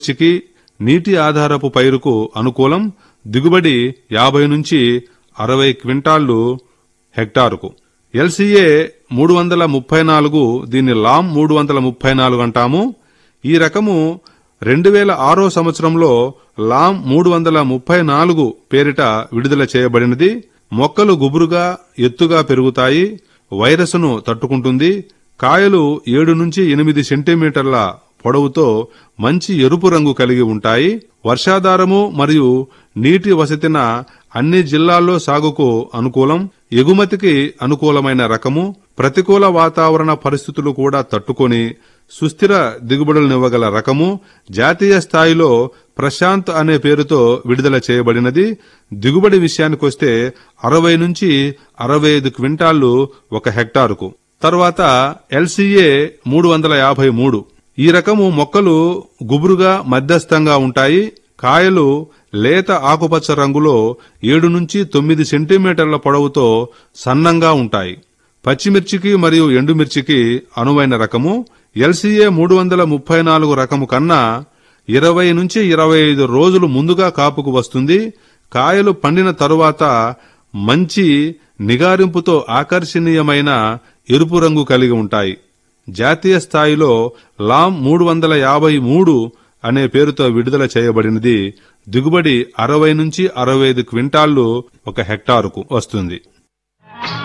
చికి నీటి ఆధారపు పైరుకు అనుకూలం దిగుబడి యాభై నుంచి అరవై క్వింటాళ్లు హెక్టారుకు ఎల్సీఏ మూడు వందల ముప్పై నాలుగు దీన్ని లామ్ మూడు వందల ముప్పై నాలుగు అంటాము ఈ రకము రెండు వేల ఆరో సంవత్సరంలో లామ్ మూడు వందల ముప్పై నాలుగు పేరిట విడుదల చేయబడినది మొక్కలు గుబురుగా ఎత్తుగా పెరుగుతాయి వైరస్ను తట్టుకుంటుంది కాయలు ఏడు నుంచి ఎనిమిది సెంటీమీటర్ల పొడవుతో మంచి ఎరుపు రంగు కలిగి ఉంటాయి వర్షాధారము మరియు నీటి వసతిన అన్ని జిల్లాల్లో సాగుకు అనుకూలం ఎగుమతికి అనుకూలమైన రకము ప్రతికూల వాతావరణ పరిస్థితులు కూడా తట్టుకొని సుస్థిర దిగుబడులనివ్వగల రకము జాతీయ స్థాయిలో ప్రశాంత్ అనే పేరుతో విడుదల చేయబడినది దిగుబడి విషయానికొస్తే అరవై నుంచి అరవై ఐదు క్వింటాళ్లు ఒక హెక్టారుకు తర్వాత ఎల్సీఏ మూడు వందల యాభై మూడు ఈ రకము మొక్కలు గుబురుగా మధ్యస్థంగా ఉంటాయి కాయలు లేత ఆకుపచ్చ రంగులో ఏడు నుంచి తొమ్మిది సెంటీమీటర్ల పొడవుతో సన్నంగా ఉంటాయి పచ్చిమిర్చికి మరియు ఎండుమిర్చికి అనువైన రకము ఎల్సీఏ మూడు వందల ముప్పై నాలుగు రకము కన్నా ఇరవై నుంచి ఇరవై ఐదు రోజులు ముందుగా కాపుకు వస్తుంది కాయలు పండిన తరువాత మంచి నిగారింపుతో ఆకర్షణీయమైన ఎరుపు రంగు కలిగి ఉంటాయి జాతీయ స్థాయిలో లామ్ మూడు వందల యాభై మూడు అనే పేరుతో విడుదల చేయబడినది దిగుబడి అరవై నుంచి అరవై ఐదు క్వింటాళ్లు ఒక హెక్టారుకు వస్తుంది